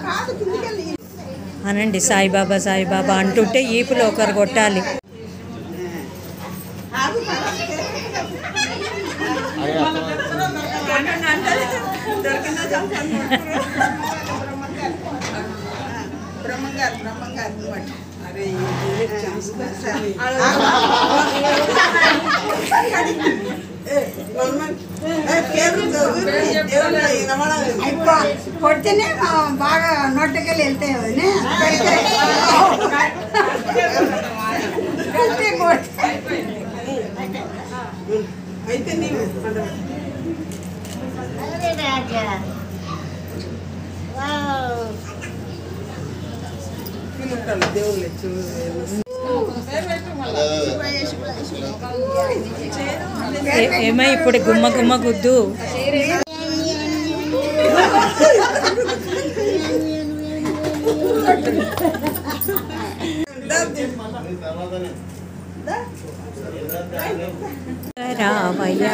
కాదు కిందికెళ్ళి అనండి సాయిబాబా సాయిబాబా అంటుంటే ఈపులో ఒకరు కొట్టాలి ఆగు బ్రహ్మంగారు బ్రహ్మంగారు అనమాట అరే కొడితేనే బాగా నోట్లకెళ్ళి వెళ్తాయి వదినే కడితే కొడితే అయితే నీవు దేవుళ్ళు ఏ- ఏమై ఇప్పుడు గుమ్మ గుమ్మ గుద్దు రావయ్యా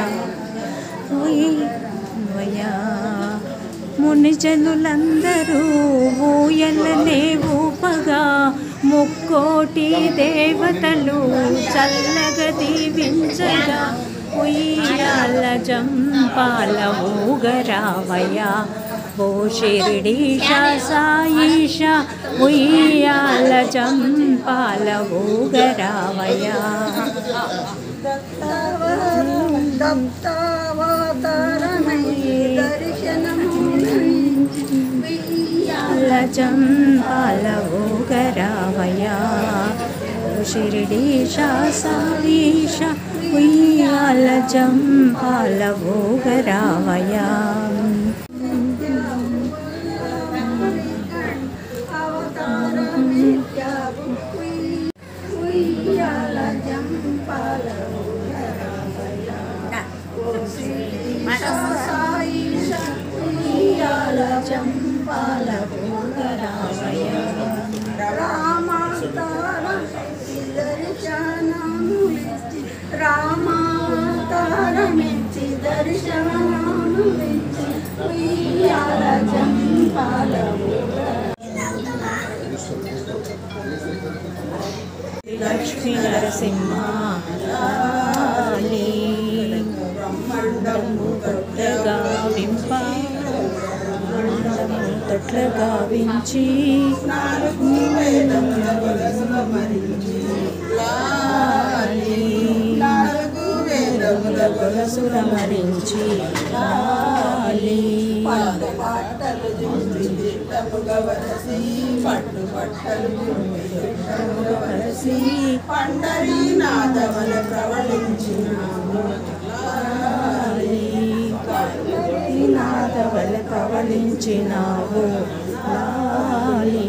ఓయ్ ముని జనులందరూ ఊయలనే ఊపగా ముక్కోటి దేవతలు చల్లగా దీవించగా ఉయ్యాల జంపాల ఊగరావయ్యా ఓ షిరిడీశ సాయిష ఉయ్యాల జంపాల ఊగరావయ్యా దత్తావతారమై దర్శనము చంపాల ఊగరావయ్యా ఓ షిరిడీశ సారీష ఉయ్యాల జంపాల ఊగరావయ్యా ఉయ్యాల జంపాల సాయిష ఉయ్యాల జంపాల రామావతార దర్శనములిచ్చి రామావతారమిచ్చి దర్శనములిచ్చి ఉయ్యాల జంపాల లక్ష్మీ నరసింహ లాలి. బ్రహ్మాండము తొట్లగా వింప బ్రహ్మాండము తొట్లగా వించి లాలి. గొలసురమరించి లాలి. వరసి పండరీనాథవల ప్రవళించినాము నాదవల పవలించినావు లాలి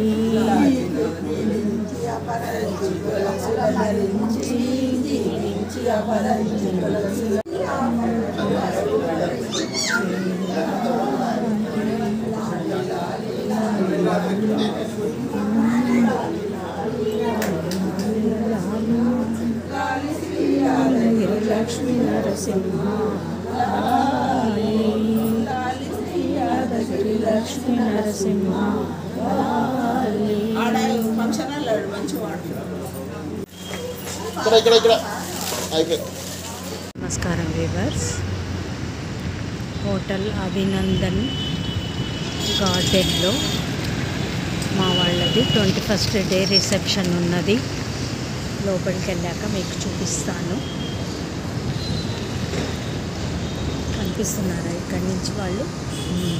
లక్ష్మీ నరసింహ లాలి. యాదగిరి లక్ష్మీ నరసింహ లాలి. ఆడ ఫంక్షన్ హాల్ మంచి వాడుతున్నాడు ఇక్కడ ఇక్కడ ఇక్కడ అయిపోయింది నమస్కారం వివర్స్ హోటల్ అభినందన్ గార్డెన్లో మా వాళ్ళది ట్వంటీ ఫస్ట్ డే రిసెప్షన్ ఉన్నది లోపలికి వెళ్ళాక మీకు చూపిస్తాను కనిపిస్తున్నారా ఇక్కడి నుంచి వాళ్ళు మ్మ్.